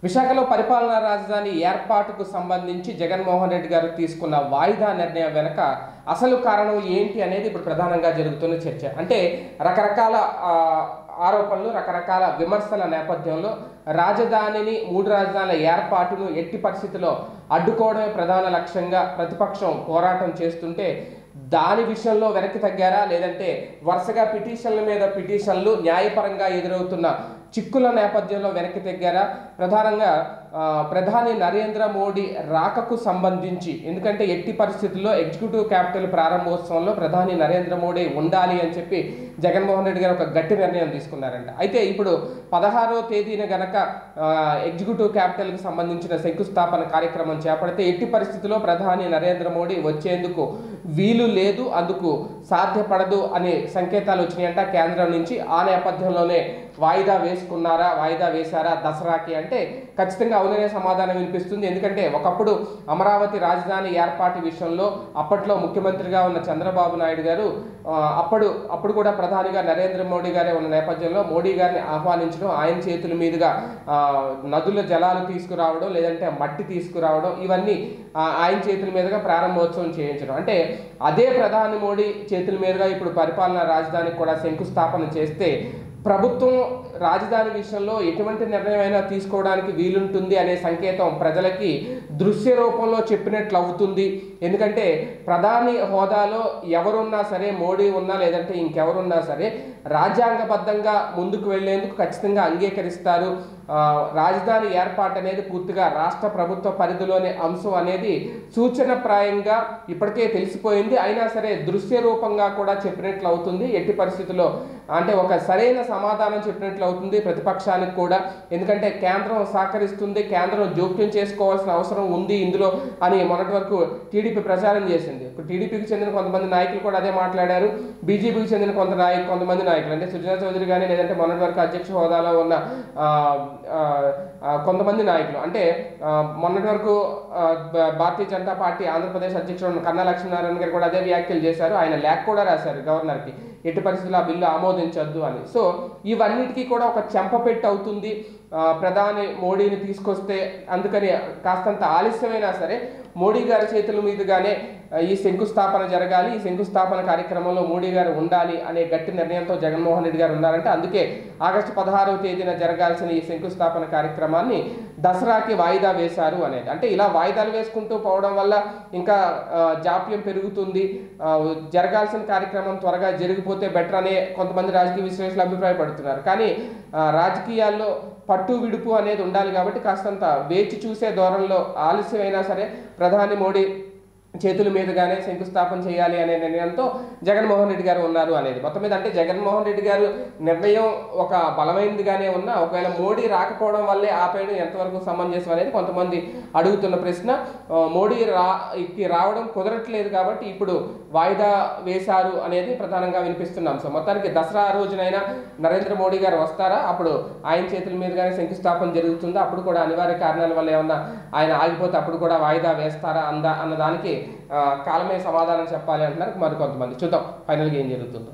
విశాఖలో పరిపాలనా రాజధాని ఏర్పాటుకు సంబంధించి జగన్మోహన్ రెడ్డి గారు తీసుకున్న వాయిదా నిర్ణయం వెనక అసలు కారణం ఏంటి అనేది ఇప్పుడు ప్రధానంగా జరుగుతున్న చర్చ అంటే రకరకాల ఆ, ఆరోపణలు రకరకాల విమర్శల నేపథ్యంలో రాజధానిని మూడు రాజధానుల ఏర్పాటును ఎట్టి పరిస్థితిలో అడ్డుకోవడమే ప్రధాన లక్ష్యంగా ప్రతిపక్షం పోరాటం చేస్తుంటే దాని విషయంలో వెనక్కి తగ్గారా లేదంటే వరుసగా పిటిషన్ల మీద పిటిషన్లు న్యాయపరంగా ఎదురవుతున్న చిక్కుల నేపథ్యంలో వెనక్కి తగ్గారా ప్రధానంగా ఆ, ప్రధాని నరేంద్ర మోడీ రాకకు సంబంధించి ఎందుకంటే ఎట్టి పరిస్థితుల్లో ఎగ్జిక్యూటివ్ క్యాపిటల్ ప్రారంభోత్సవంలో ప్రధాని నరేంద్ర మోడీ ఉండాలి అని చెప్పి జగన్మోహన్ రెడ్డి గారు ఒక గట్టి నిర్ణయం తీసుకున్నారంట అయితే ఇప్పుడు పదహారో తేదీన గనక ఆ, ఎగ్జిక్యూటివ్ క్యాపిటల్కి సంబంధించిన శంకుస్థాపన కార్యక్రమం చేపడితే ఎట్టి పరిస్థితుల్లో ప్రధాని నరేంద్ర మోడీ వచ్చేందుకు వీలు లేదు అందుకు సాధ్యపడదు అనే సంకేతాలు వచ్చినాయంట కేంద్రం నుంచి ఆ నేపథ్యంలోనే వాయిదా వేసుకున్నారా వాయిదా వేశారా దసరాకి అంటే ఖచ్చితంగా అవుననే సమాధానం వినిపిస్తుంది ఎందుకంటే ఒకప్పుడు అమరావతి రాజధాని ఏర్పాటు విషయంలో అప్పట్లో ముఖ్యమంత్రిగా ఉన్న చంద్రబాబు నాయుడు గారు ఆ, అప్పుడు అప్పుడు కూడా ప్రధానిగా నరేంద్ర మోడీ గారే ఉన్న నేపథ్యంలో మోడీ గారిని ఆహ్వానించడం ఆయన చేతుల మీదుగా ఆ, నదుల జలాలు తీసుకురావడం లేదంటే మట్టి తీసుకురావడం ఇవన్నీ ఆ, ఆయన చేతుల మీదుగా ప్రారంభోత్సవం చేయించడం అంటే అదే ప్రధాని మోడీ చేతుల మీదుగా ఇప్పుడు పరిపాలనా రాజధానికి కూడా శంకుస్థాపన చేస్తే ప్రభుత్వం రాజధాని విషయంలో ఎటువంటి నిర్ణయం అయినా తీసుకోవడానికి వీలుంటుంది అనే సంకేతం ప్రజలకి దృశ్య రూపంలో చెప్పినట్లు అవుతుంది ఎందుకంటే ప్రధాని హోదాలో ఎవరున్నా సరే మోడీ ఉన్నా లేదంటే ఇంకెవరున్నా సరే రాజ్యాంగబద్ధంగా ముందుకు వెళ్లేందుకు ఖచ్చితంగా అంగీకరిస్తారు ఆ, రాజధాని ఏర్పాటు అనేది పూర్తిగా రాష్ట్ర ప్రభుత్వ పరిధిలోని అంశం అనేది సూచనప్రాయంగా ఇప్పటికే తెలిసిపోయింది అయినా సరే దృశ్య రూపంగా కూడా చెప్పినట్లు అవుతుంది ఎట్టి పరిస్థితుల్లో అంటే ఒక సరైన సమాధానం చెప్పినట్లు అవుతుంది ప్రతిపక్షానికి కూడా ఎందుకంటే కేంద్రం సహకరిస్తుంది కేంద్రం జోక్యం చేసుకోవాల్సిన అవసరం ఉంది ఇందులో అని మొన్నటి వరకు టీడీపీ ప్రచారం చేసింది ఇప్పుడు టీడీపీకి చెందిన కొంతమంది నాయకులు కూడా అదే మాట్లాడారు బీజేపీకి చెందిన కొంత నాయకులు కొంతమంది నాయకులు అంటే సుజనా చౌదరి కానీ లేదంటే మొన్నటి వరకు అధ్యక్ష హోదాలో ఉన్న ఆ, ఆ, ఆ, కొంతమంది నాయకులు అంటే ఆ, మొన్నటి వరకు ఆ, భ- భారతీయ జనతా పార్టీ ఆంధ్రప్రదేశ్ అధ్యక్షుడు కన్నా లక్ష్మీనారాయణ గారు కూడా అదే వ్యాఖ్యలు చేశారు ఆయన లేఖ కూడా రాశారు గవర్నర్కి ఎట్టి పరిస్థితుల్లో ఆ బిల్లు ఆమోదించొద్దు అని సో ఇవన్నిటికీ కూడా ఒక చెంపపెట్టు అవుతుంది ఆ, ప్రధాని మోడీని తీసుకొస్తే అందుకని కాస్తంత ఆలస్యమైనా సరే మోడీ గారి చేతుల మీదుగానే ఆ, ఈ శంకుస్థాపన జరగాలి ఈ శంకుస్థాపన కార్యక్రమంలో మోడీ గారు ఉండాలి అనే గట్టి నిర్ణయంతో జగన్మోహన్ రెడ్డి గారు ఉన్నారంటే అందుకే ఆగస్టు పదహారవ తేదీన జరగాల్సిన ఈ శంకుస్థాపన కార్యక్రమాన్ని దసరాకి వాయిదా వేశారు అనేది అంటే ఇలా వాయిదాలు వేసుకుంటూ పోవడం వల్ల ఇంకా ఆ, జాప్యం పెరుగుతుంది ఆ, జరగాల్సిన కార్యక్రమం త్వరగా జరిగిపోతే బెటర్ అనే కొంతమంది రాజకీయ విశ్లేషకులు అభిప్రాయపడుతున్నారు కానీ ఆ, రాజకీయాల్లో పట్టు విడుపు అనేది ఉండాలి కాబట్టి కాస్తంత వేచి చూసే ధోరణిలో ఆలస్యమైనా సరే ప్రధాని మోడీ చేతుల మీదుగానే శంకుస్థాపన చేయాలి అనే నిర్ణయంతో జగన్మోహన్ రెడ్డి గారు ఉన్నారు అనేది మొత్తం మీద అంటే జగన్మోహన్ రెడ్డి గారు నిర్ణయం ఒక బలమైనదిగానే ఉన్నా ఒకవేళ మోడీ రాకపోవడం వల్లే ఆపేయడం ఎంతవరకు సమంజసం అనేది కొంతమంది అడుగుతున్న ప్రశ్న ఆ, మోడీ రా ఇక్కడికి రావడం కుదరట్లేదు కాబట్టి ఇప్పుడు వాయిదా వేశారు అనేది ప్రధానంగా వినిపిస్తున్నాం సో మొత్తానికి దసరా రోజునైనా నరేంద్ర మోడీ గారు వస్తారా అప్పుడు ఆయన చేతుల మీదుగానే శంకుస్థాపన జరుగుతుందా అప్పుడు కూడా అనివార్య కారణాల వల్ల ఏమన్నా ఆయన ఆగిపోతే అప్పుడు కూడా వాయిదా వేస్తారా అందా అన్న దానికి ఆ, కాలమే సమాధానం చెప్పాలి అంటున్నారు మరి కొంతమంది చూద్దాం ఫైనల్గా ఏం జరుగుతుందో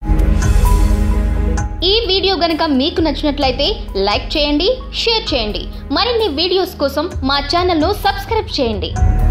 ఈ వీడియో గనుక మీకు నచ్చినట్లయితే లైక్ చేయండి షేర్ చేయండి మరిన్ని వీడియోస్ కోసం మా ఛానల్ను సబ్స్క్రైబ్ చేయండి